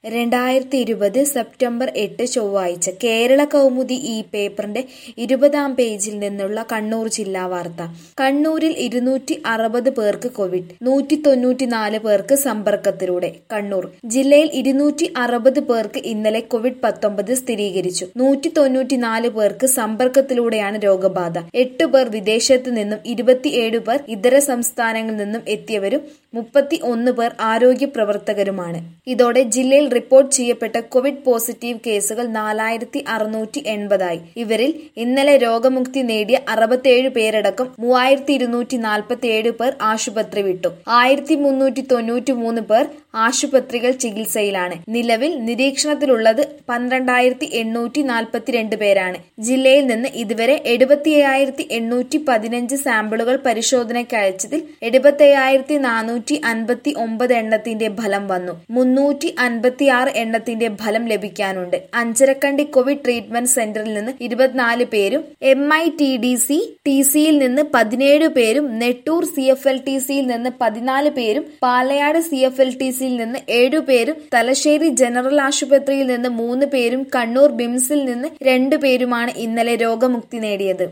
രണ്ടായിരത്തി ഇരുപത് സെപ്റ്റംബർ എട്ട് ചൊവ്വാഴ്ച കേരള കൗമുദി ഈ പേപ്പറിന്റെ ഇരുപതാം പേജിൽ നിന്നുള്ള കണ്ണൂർ ജില്ലാ വാർത്ത കണ്ണൂരിൽ ഇരുന്നൂറ്റി അറുപത് പേർക്ക് കോവിഡ് നൂറ്റി തൊണ്ണൂറ്റിനാല് പേർക്ക് സമ്പർക്കത്തിലൂടെ കണ്ണൂർ ജില്ലയിൽ ഇരുന്നൂറ്റി അറുപത് പേർക്ക് ഇന്നലെ കോവിഡ് പത്തൊമ്പത് സ്ഥിരീകരിച്ചു നൂറ്റി തൊണ്ണൂറ്റിനാല് പേർക്ക് സമ്പർക്കത്തിലൂടെയാണ് രോഗബാധ എട്ട് പേർ വിദേശത്ത് നിന്നും ഇരുപത്തിയേഴ് പേർ ഇതര സംസ്ഥാനങ്ങളിൽ നിന്നും എത്തിയവരും മുപ്പത്തി ഒന്ന് പേർ ആരോഗ്യ പ്രവർത്തകരുമാണ് ഇതോടെ ജില്ലയിൽ റിപ്പോർട്ട് ചെയ്യപ്പെട്ട കോവിഡ് പോസിറ്റീവ് കേസുകൾ നാലായിരത്തി അറുന്നൂറ്റി എൺപതായി ഇവരിൽ ഇന്നലെ രോഗമുക്തി നേടിയ അറുപത്തിയേഴ് പേരടക്കം മൂവായിരത്തി ഇരുന്നൂറ്റി നാൽപ്പത്തി ഏഴ് പേർ ആശുപത്രി വിട്ടു ആയിരത്തി മുന്നൂറ്റി തൊണ്ണൂറ്റി മൂന്ന് പേർ ആശുപത്രികൾ ചികിത്സയിലാണ് നിലവിൽ നിരീക്ഷണത്തിലുള്ളത് പന്ത്രണ്ടായിരത്തി എണ്ണൂറ്റി നാൽപ്പത്തിരണ്ട് പേരാണ് ജില്ലയിൽ നിന്ന് ഇതുവരെ എഴുപത്തിയ്യായിരത്തി എണ്ണൂറ്റി പതിനഞ്ച് സാമ്പിളുകൾ പരിശോധനയ്ക്ക് അയച്ചതിൽ എഴുപത്തയ്യായിരത്തി നാനൂറ്റി അൻപത്തി ഒമ്പത് എണ്ണത്തിന്റെ ഫലം വന്നു മുന്നൂറ്റി അൻപത്തിയാറ് എണ്ണത്തിന്റെ ഫലം ലഭിക്കാനുണ്ട് അഞ്ചരക്കണ്ടി കോവിഡ് ട്രീറ്റ്മെന്റ് സെന്ററിൽ നിന്ന് ഇരുപത്തിനാല് പേരും M I T D C T സിയിൽ നിന്ന് പതിനേഴ് പേരും Nettoor C F L T സിയിൽ നിന്ന് പതിനാല് പേരും Palayad C F L T സിയിൽ നിന്ന് ഏഴു പേരും തലശ്ശേരി ജനറൽ ആശുപത്രിയിൽ നിന്ന് മൂന്ന് പേരും കണ്ണൂർ ബിംസിൽ നിന്ന് രണ്ടു പേരുമാണ് ഇന്നലെ രോഗമുക്തി നേടിയത്